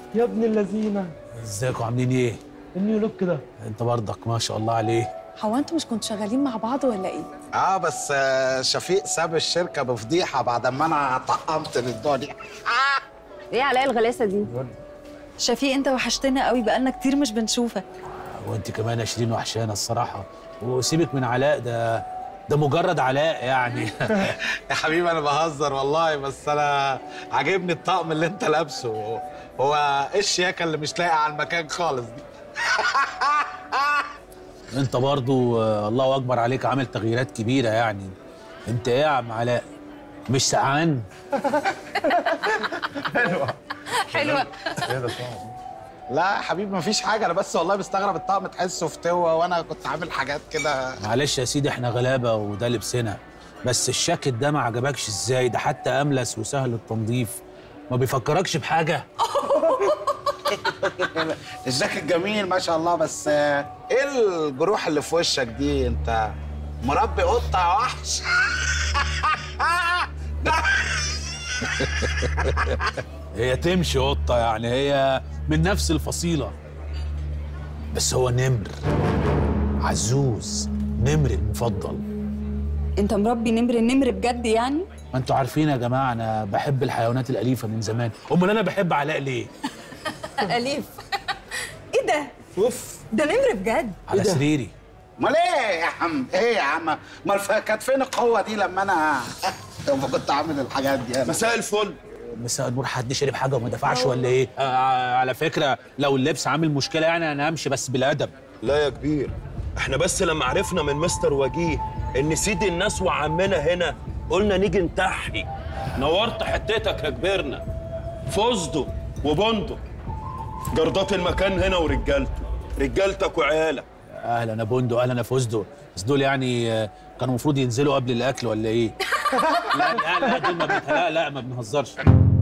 يا ابن اللذينه ازيكم عاملين ايه؟ النيو لوك ده انت برضك ما شاء الله عليه هو انتوا مش كنتوا شغالين مع بعض ولا ايه؟ اه بس آه، شفيق ساب الشركه بفضيحه بعد ما انا طقمت للدنيا ايه علاء الغلاسه دي شفيق انت وحشتنا قوي بقالنا كتير مش بنشوفك وانت كمان يا شيرين وحشانه الصراحه وسيبك من علاء ده ده مجرد علاء يعني يا حبيبي انا بهزر والله بس انا عاجبني الطقم اللي انت لابسه هو ايه الشياكه اللي مش لايقه على المكان خالص دي انت برضو آه، الله اكبر عليك عامل تغييرات كبيره يعني انت ايه يا عم علاء مش سقعان حلوه لا يا حبيبي مفيش حاجه انا بس والله مستغرب الطقم تحسه فتوه وانا كنت عامل حاجات كده معلش يا سيدي احنا غلابه وده لبسنا بس الشاكيت ده ما عجبكش ازاي ده حتى املس وسهل التنظيف ما بيفكركش بحاجه الجاكيت جميل ما شاء الله بس آه، ايه الجروح اللي في وشك دي انت مربي قطه يا وحش هي تمشي قطه يعني هي من نفس الفصيله بس هو نمر عزوز نمر المفضل انت مربي نمر النمر بجد يعني؟ ما انتوا عارفين يا جماعه انا بحب الحيوانات الاليفه من زمان امال انا بحب علاء ليه اليف ايه ده؟ اوف ده نمر بجد على سريري امال ايه يا عم ايه يا عم امال ف- كانت فين القوه دي لما انا لما كنت عامل الحاجات دي انا مساء الفل مساء النور حد شرب حاجه وما دفعش ولا ايه آه على فكره لو اللبس عامل مشكله يعني انا همشي بس بالادب لا يا كبير احنا بس لما عرفنا من مستر وجيه ان سيد الناس وعمنا هنا قلنا نيجي نتحي نورت حتتك يا كبيرنا فستق وبندق جردات المكان هنا ورجالته رجالتك وعيالك اهلا انا بندق اهلا انا فستق بس دول يعني آه، كانوا المفروض ينزلوا قبل الاكل ولا ايه لا لا لا دول ما بنت... لا لا ما بنهزرش